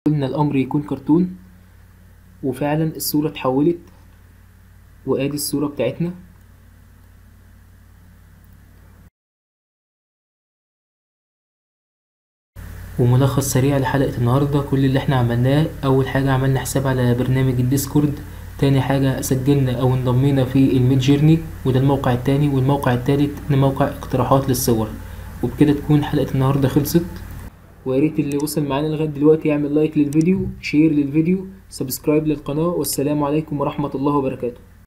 قلنا الأمر يكون كرتون وفعلا الصورة اتحولت وادي الصورة بتاعتنا وملخص سريع لحلقة النهاردة كل اللي احنا عملناه أول حاجة عملنا حساب على برنامج الديسكورد تاني حاجة سجلنا أو انضمينا في الميد جيرني وده الموقع التاني والموقع التالت إن موقع اقتراحات للصور وبكده تكون حلقة النهاردة خلصت وياريت اللي وصل معانا لغاية دلوقتي يعمل لايك للفيديو شير للفيديو سبسكرايب للقناة والسلام عليكم ورحمة الله وبركاته